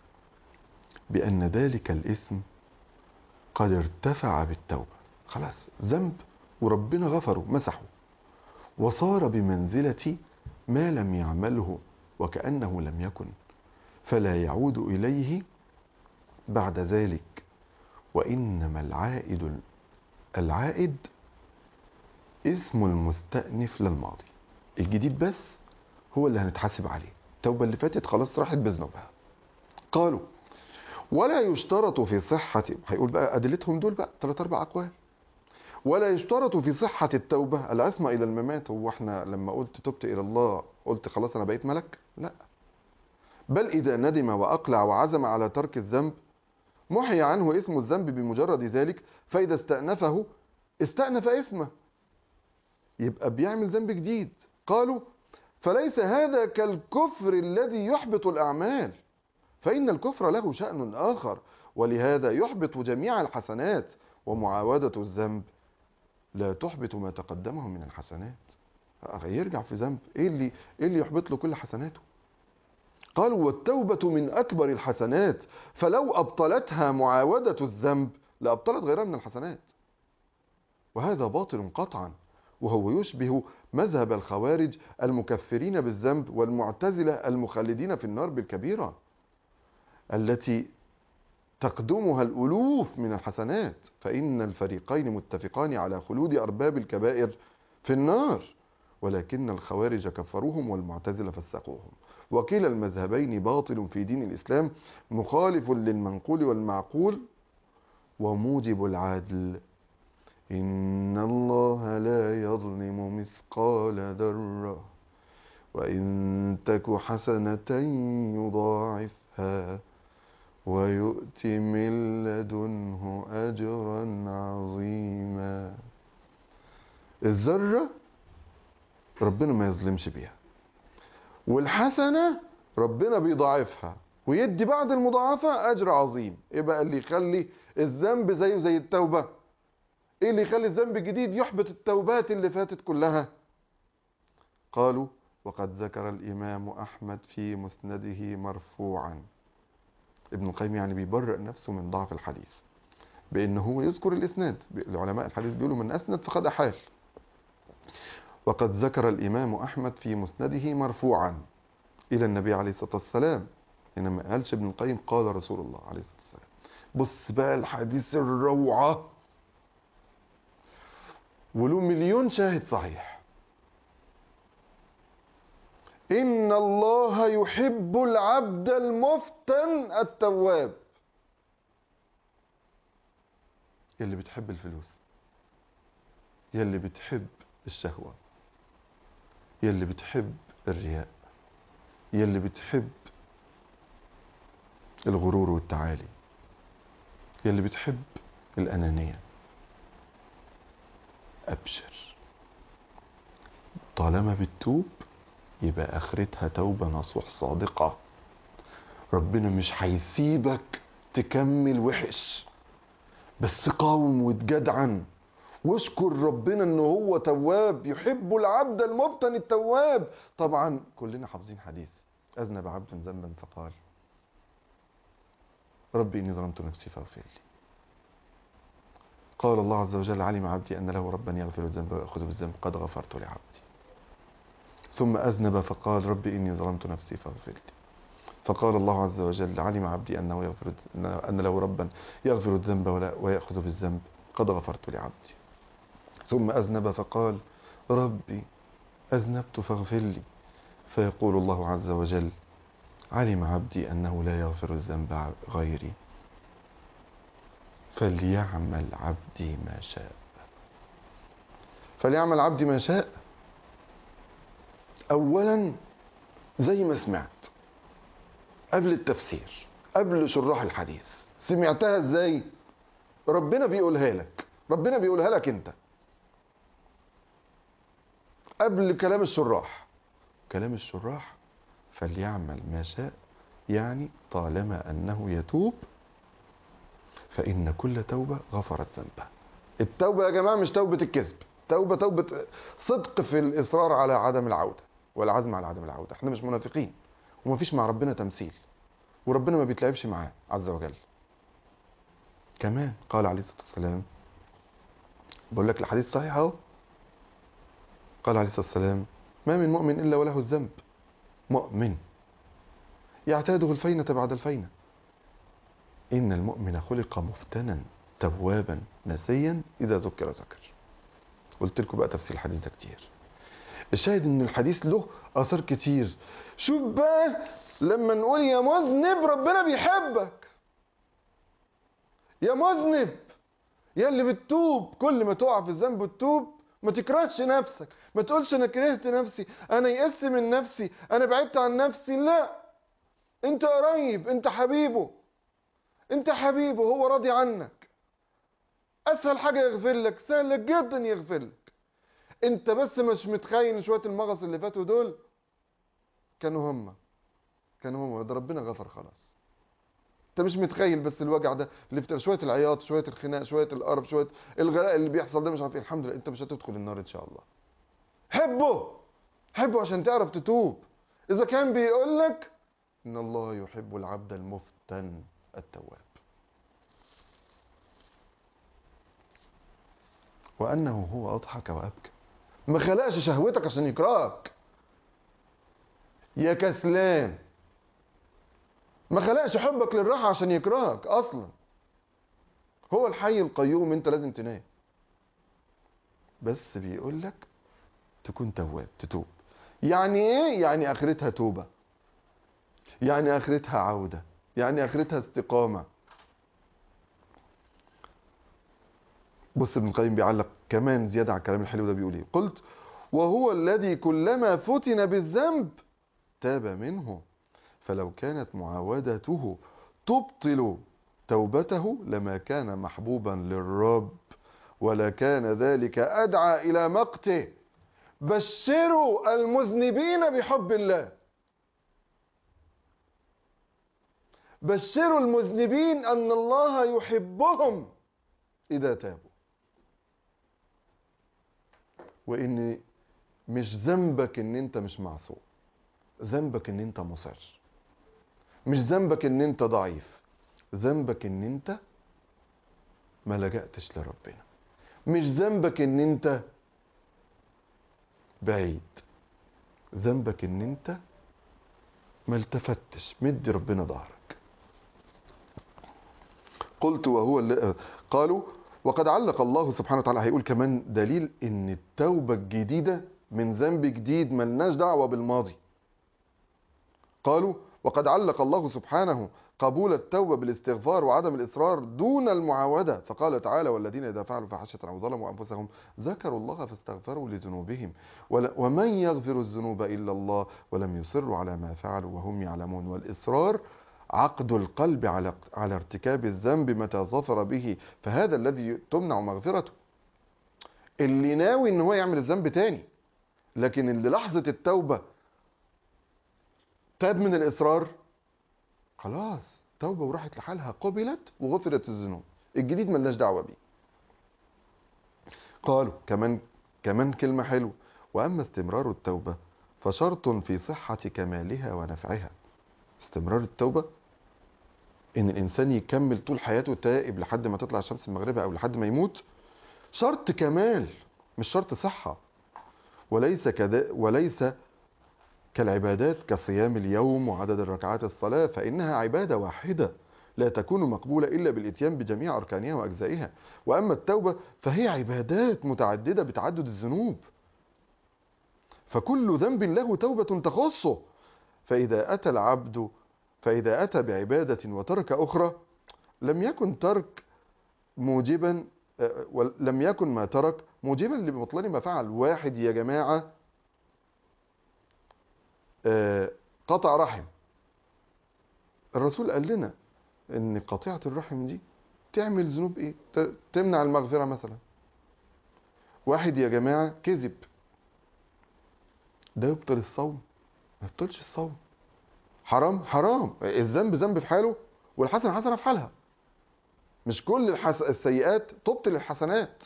بان ذلك الاسم قد ارتفع بالتوبه خلاص ذنب وربنا غفره مسحه وصار بمنزله ما لم يعمله وكانه لم يكن فلا يعود اليه بعد ذلك وانما العائد العائد اسم المستأنف للماضي الجديد بس هو اللي هنتحاسب عليه التوبة اللي فاتت خلاص راحت بذنوبها قالوا ولا يشترط في صحة هيقول بقى أدلتهم دول بقى ثلاث أربع أقوال ولا يشترط في صحة التوبة العصمة إلى الممات هو احنا لما قلت تبت إلى الله قلت خلاص أنا بقيت ملك لا بل إذا ندم وأقلع وعزم على ترك الذنب محي عنه اسم الذنب بمجرد ذلك فإذا استأنفه استأنف اسمه يبقى بيعمل ذنب جديد قالوا فليس هذا كالكفر الذي يحبط الأعمال فإن الكفر له شأن آخر ولهذا يحبط جميع الحسنات ومعاودة الذنب لا تحبط ما تقدمه من الحسنات يرجع في ذنب ايه اللي ايه اللي يحبط له كل حسناته قالوا والتوبة من أكبر الحسنات فلو أبطلتها معاودة الذنب لأبطلت غيرها من الحسنات وهذا باطل قطعا وهو يشبه مذهب الخوارج المكفرين بالذنب والمعتزلة المخلدين في النار بالكبيرة التي تقدمها الألوف من الحسنات فإن الفريقين متفقان على خلود أرباب الكبائر في النار ولكن الخوارج كفروهم والمعتزلة فسقوهم وكلا المذهبين باطل في دين الإسلام مخالف للمنقول والمعقول وموجب العدل إن الله لا يظلم مثقال ذرة وإن تك حسنة يضاعفها ويؤت من لدنه أجرا عظيما الذرة ربنا ما يظلمش بيها والحسنة ربنا بيضاعفها ويدي بعد المضاعفة أجر عظيم إيه بقى اللي يخلي الذنب زيه زي التوبة إيه اللي يخلي الذنب الجديد يحبط التوبات اللي فاتت كلها قالوا وقد ذكر الإمام أحمد في مسنده مرفوعا ابن القيم يعني بيبرئ نفسه من ضعف الحديث بأنه هو يذكر الإسناد العلماء الحديث بيقولوا من أسند فقد أحال وقد ذكر الإمام أحمد في مسنده مرفوعا إلى النبي عليه الصلاة والسلام هنا ما قالش ابن القيم قال رسول الله عليه الصلاة والسلام بص بقى الحديث الروعة وله مليون شاهد صحيح إن الله يحب العبد المفتن التواب يلي بتحب الفلوس يلي بتحب الشهوة يلي بتحب الرياء يلي بتحب الغرور والتعالي يلي بتحب الأنانية أبشر طالما بتتوب يبقى آخرتها توبة نصوح صادقة ربنا مش هيسيبك تكمل وحش بس قاوم وتجدعن واشكر ربنا ان هو تواب يحب العبد المبتن التواب طبعا كلنا حافظين حديث اذنب عبد ذنبا فقال ربي اني ظلمت نفسي فاغفر لي قال الله عز وجل علم عبدي ان له ربا يغفر الذنب وياخذ بالذنب قد غفرت لعبدي ثم اذنب فقال ربي اني ظلمت نفسي فاغفر لي فقال الله عز وجل علم عبدي انه يغفر ان له ربا يغفر الذنب ولا وياخذ بالذنب قد غفرت لعبدي ثم أذنب فقال ربي أذنبت فاغفر لي فيقول الله عز وجل علم عبدي أنه لا يغفر الذنب غيري فليعمل عبدي ما شاء فليعمل عبدي ما شاء أولا زي ما سمعت قبل التفسير قبل شراح الحديث سمعتها ازاي ربنا بيقولها لك ربنا بيقولها لك انت قبل كلام الشراح كلام الشراح فليعمل ما شاء يعني طالما أنه يتوب فإن كل توبة غفرت ذنبه التوبة يا جماعة مش توبة الكذب توبة توبة صدق في الإصرار على عدم العودة والعزم على عدم العودة احنا مش منافقين ومفيش مع ربنا تمثيل وربنا ما بيتلعبش معاه عز وجل كمان قال عليه الصلاة والسلام بقول لك الحديث صحيح اهو قال عليه الصلاة والسلام ما من مؤمن إلا وله الذنب مؤمن يعتاده الفينة بعد الفينة إن المؤمن خلق مفتنا توابا نسيا إذا ذكر ذكر قلت لكم بقى تفسير الحديث ده كتير الشاهد ان الحديث له اثار كتير شوف بقى لما نقول يا مذنب ربنا بيحبك يا مذنب يا اللي بتتوب كل ما تقع في الذنب وتتوب ما تكرهش نفسك ما تقولش انا كرهت نفسي انا يأس من نفسي انا بعدت عن نفسي لا انت قريب انت حبيبه انت حبيبه هو راضي عنك اسهل حاجه يغفر لك سهل جدا يغفر لك انت بس مش متخيل شويه المغص اللي فاتوا دول كانوا هم كانوا هم ده ربنا غفر خلاص انت مش متخيل بس الوجع ده اللي في شويه العياط شويه الخناق شويه القرف شويه الغلاء اللي بيحصل ده مش عارف ايه الحمد لله انت مش هتدخل النار ان شاء الله حبه حبه عشان تعرف تتوب اذا كان بيقول لك ان الله يحب العبد المفتن التواب وانه هو اضحك وابكى ما خلقش شهوتك عشان يكرهك يا كسلان ما خلقش حبك للراحة عشان يكرهك أصلا هو الحي القيوم أنت لازم تنام بس بيقول لك تكون تواب تتوب يعني إيه؟ يعني آخرتها توبة يعني آخرتها عودة يعني آخرتها استقامة بص ابن القيم بيعلق كمان زيادة على الكلام الحلو ده بيقول ايه قلت وهو الذي كلما فتن بالذنب تاب منه فلو كانت معاودته تبطل توبته لما كان محبوبا للرب ولا كان ذلك أدعى إلى مقته بشروا المذنبين بحب الله بشروا المذنبين أن الله يحبهم إذا تابوا وإن مش ذنبك إن أنت مش معصوم ذنبك إن أنت مصر مش ذنبك ان انت ضعيف ذنبك ان انت ما لجأتش لربنا مش ذنبك ان انت بعيد ذنبك ان انت ما التفتش مدي ربنا ظهرك قلت وهو اللي قالوا وقد علق الله سبحانه وتعالى هيقول كمان دليل ان التوبة الجديدة من ذنب جديد ملناش دعوة بالماضي قالوا وقد علق الله سبحانه قبول التوبة بالاستغفار وعدم الإصرار دون المعاودة فقال تعالى والذين إذا فعلوا فحشة أو ظلموا أنفسهم ذكروا الله فاستغفروا لذنوبهم ومن يغفر الذنوب إلا الله ولم يصروا على ما فعلوا وهم يعلمون والإصرار عقد القلب على على ارتكاب الذنب متى ظفر به فهذا الذي تمنع مغفرته اللي ناوي ان هو يعمل الذنب تاني لكن اللي لحظة التوبة تاب من الإصرار خلاص توبة وراحت لحالها قبلت وغفرت الذنوب الجديد ملناش دعوة بيه قالوا كمان كمان كلمة حلوة وأما استمرار التوبة فشرط في صحة كمالها ونفعها استمرار التوبة إن الإنسان يكمل طول حياته تائب لحد ما تطلع الشمس المغربة أو لحد ما يموت شرط كمال مش شرط صحة وليس كذا وليس كالعبادات كصيام اليوم وعدد الركعات الصلاة فإنها عبادة واحدة لا تكون مقبولة إلا بالإتيان بجميع أركانها وأجزائها وأما التوبة فهي عبادات متعددة بتعدد الذنوب فكل ذنب له توبة تخصه فإذا أتى العبد فإذا أتى بعبادة وترك أخرى لم يكن ترك موجبا لم يكن ما ترك موجبا لبطلان ما فعل واحد يا جماعة قطع رحم الرسول قال لنا ان قطيعة الرحم دي تعمل ذنوب ايه تمنع المغفرة مثلا واحد يا جماعة كذب ده يبطل الصوم ما يبطلش الصوم حرام حرام الذنب ذنب في حاله والحسنة حسنة في حالها مش كل الحس... السيئات تبطل الحسنات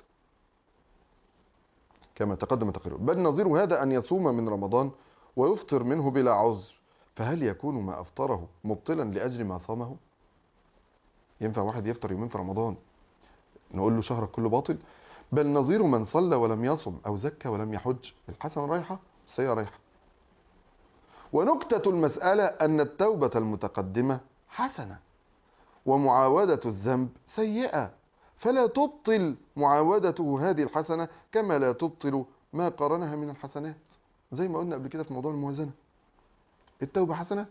كما تقدم تقريره بل نظير هذا أن يصوم من رمضان ويفطر منه بلا عذر فهل يكون ما أفطره مبطلا لأجل ما صامه ينفع واحد يفطر يومين في رمضان نقول له شهرك كله باطل بل نظير من صلى ولم يصم أو زكى ولم يحج الحسنة رايحة السيئة رايحة ونكتة المسألة أن التوبة المتقدمة حسنة ومعاودة الذنب سيئة فلا تبطل معاودته هذه الحسنة كما لا تبطل ما قرنها من الحسنات زي ما قلنا قبل كده في موضوع الموازنة التوبة حسنة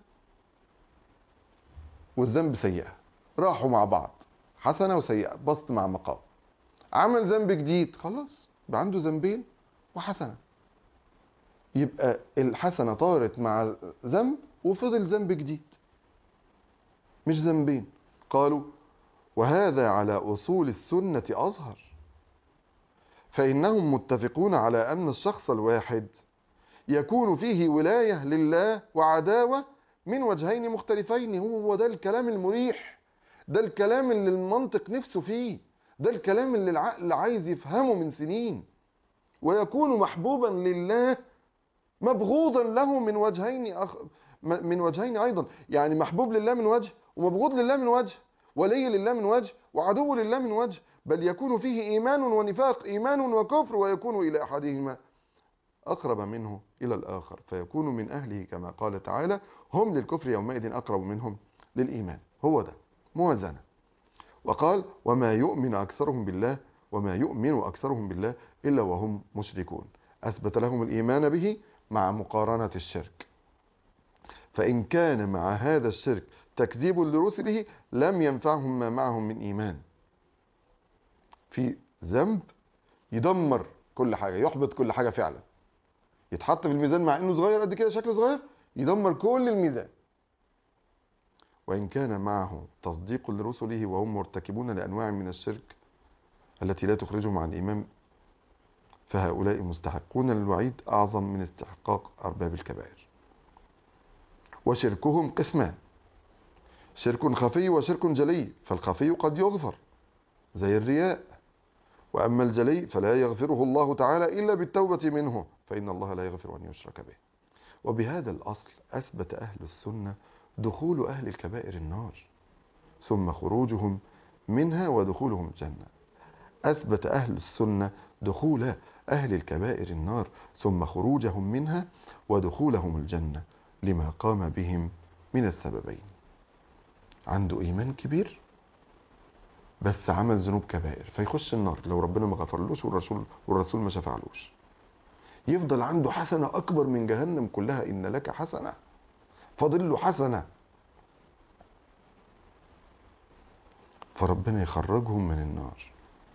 والذنب سيئة راحوا مع بعض حسنة وسيئة بسط مع مقام عمل ذنب جديد خلاص يبقى عنده ذنبين وحسنة يبقى الحسنة طارت مع ذنب وفضل ذنب جديد مش ذنبين قالوا وهذا على أصول السنة أظهر فإنهم متفقون على أن الشخص الواحد يكون فيه ولاية لله وعداوة من وجهين مختلفين هو ده الكلام المريح ده الكلام اللي المنطق نفسه فيه ده الكلام اللي العقل عايز يفهمه من سنين ويكون محبوبا لله مبغوضا له من وجهين أخ... من وجهين أيضا يعني محبوب لله من وجه ومبغوض لله من وجه ولي لله من وجه وعدو لله من وجه بل يكون فيه إيمان ونفاق إيمان وكفر ويكون إلى أحدهما أقرب منه إلى الآخر فيكون من أهله كما قال تعالى هم للكفر يومئذ أقرب منهم للإيمان هو ده موازنة وقال وما يؤمن أكثرهم بالله وما يؤمن أكثرهم بالله إلا وهم مشركون أثبت لهم الإيمان به مع مقارنة الشرك فإن كان مع هذا الشرك تكذيب لرسله لم ينفعهم ما معهم من إيمان في ذنب يدمر كل حاجة يحبط كل حاجة فعلا يتحط في الميزان مع انه صغير قد كده شكله صغير يدمر كل الميزان وإن كان معه تصديق لرسله وهم مرتكبون لأنواع من الشرك التي لا تخرجهم عن الإيمان فهؤلاء مستحقون للوعيد أعظم من استحقاق أرباب الكبائر وشركهم قسمان شرك خفي وشرك جلي فالخفي قد يغفر زي الرياء وأما الجلي فلا يغفره الله تعالى إلا بالتوبة منه فإن الله لا يغفر أن يشرك به وبهذا الأصل أثبت أهل السنة دخول أهل الكبائر النار ثم خروجهم منها ودخولهم الجنة أثبت أهل السنة دخول أهل الكبائر النار ثم خروجهم منها ودخولهم الجنة لما قام بهم من السببين عنده إيمان كبير بس عمل ذنوب كبائر فيخش النار لو ربنا ما غفرلوش والرسول والرسول ما شفعلوش يفضل عنده حسنة أكبر من جهنم كلها إن لك حسنة فاضل له حسنة فربنا يخرجهم من النار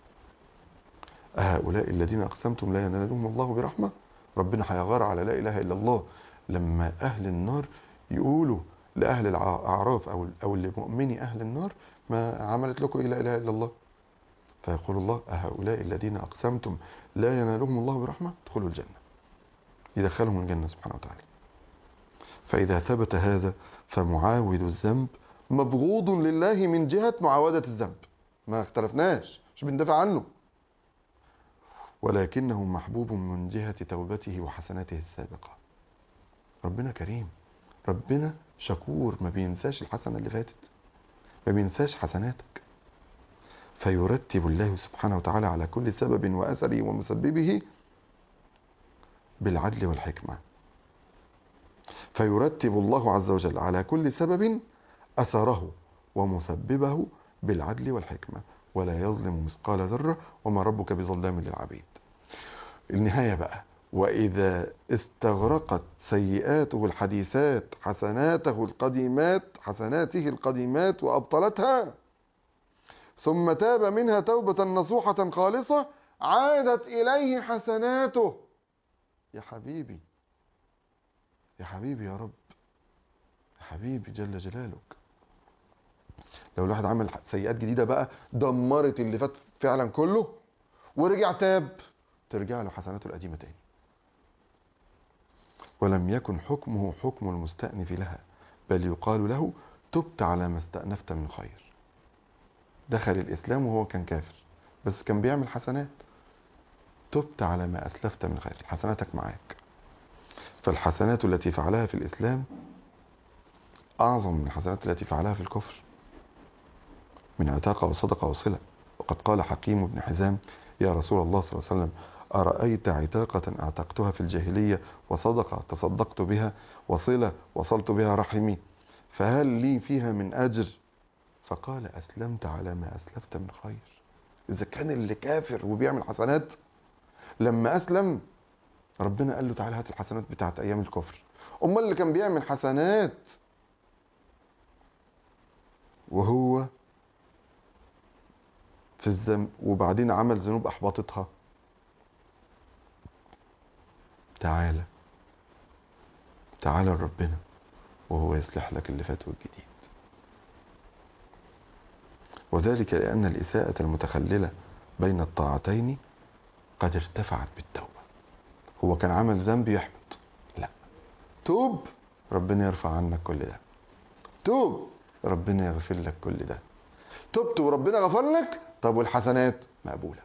أهؤلاء الذين أقسمتم لا ينالهم الله برحمة ربنا هيغار على لا إله إلا الله لما أهل النار يقولوا لأهل الأعراف أو أو لمؤمني أهل النار ما عملت لكم إلا إله إلا الله فيقول الله أهؤلاء الذين أقسمتم لا ينالهم الله برحمة ادخلوا الجنة يدخلهم الجنة سبحانه وتعالى فإذا ثبت هذا فمعاود الذنب مبغوض لله من جهة معاودة الذنب ما اختلفناش مش بندافع عنه ولكنه محبوب من جهة توبته وحسناته السابقة ربنا كريم ربنا شكور ما بينساش الحسنة اللي فاتت ما بينساش حسناتك فيرتب الله سبحانه وتعالى على كل سبب وأثره ومسببه بالعدل والحكمة فيرتب الله عز وجل على كل سبب أثره ومسببه بالعدل والحكمة ولا يظلم مثقال ذرة وما ربك بظلام للعبيد النهاية بقى وإذا استغرقت سيئاته الحديثات حسناته القديمات حسناته القديمات وأبطلتها ثم تاب منها توبة نصوحة خالصة عادت إليه حسناته يا حبيبي يا حبيبي يا رب يا حبيبي جل جلالك لو الواحد عمل سيئات جديدة بقى دمرت اللي فات فعلا كله ورجع تاب ترجع له حسناته القديمة تاني ولم يكن حكمه حكم المستأنف لها بل يقال له تبت على ما استأنفت من خير دخل الإسلام وهو كان كافر بس كان بيعمل حسنات تبت على ما أسلفت من خير حسناتك معاك فالحسنات التي فعلها في الإسلام أعظم من الحسنات التي فعلها في الكفر من عتاقة وصدقة وصلة وقد قال حكيم بن حزام يا رسول الله صلى الله عليه وسلم أرأيت عتاقة أعتقتها في الجاهلية وصدقة تصدقت بها وصلة وصلت بها رحمي فهل لي فيها من أجر فقال أسلمت على ما أسلفت من خير إذا كان اللي كافر وبيعمل حسنات لما أسلم ربنا قال له تعالى هات الحسنات بتاعت أيام الكفر أمال اللي كان بيعمل حسنات وهو في الذنب وبعدين عمل ذنوب أحبطتها تعالى تعالى لربنا وهو يصلح لك اللي فات والجديد وذلك لأن الإساءة المتخللة بين الطاعتين قد ارتفعت بالتوبة هو كان عمل ذنب يحبط لا توب ربنا يرفع عنك كل ده توب ربنا يغفر لك كل ده تبت وربنا غفر لك طب والحسنات مقبولة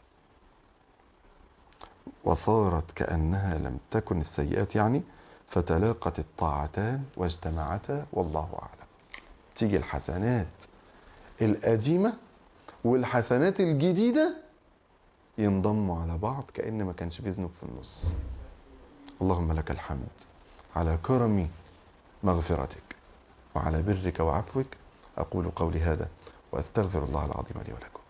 وصارت كأنها لم تكن السيئات يعني فتلاقت الطاعتان واجتمعتا والله أعلم تيجي الحسنات القديمة والحسنات الجديدة ينضموا على بعض كأن ما كانش فيه ذنوب في النص اللهم لك الحمد على كرم مغفرتك وعلى برك وعفوك أقول قولي هذا وأستغفر الله العظيم لي ولكم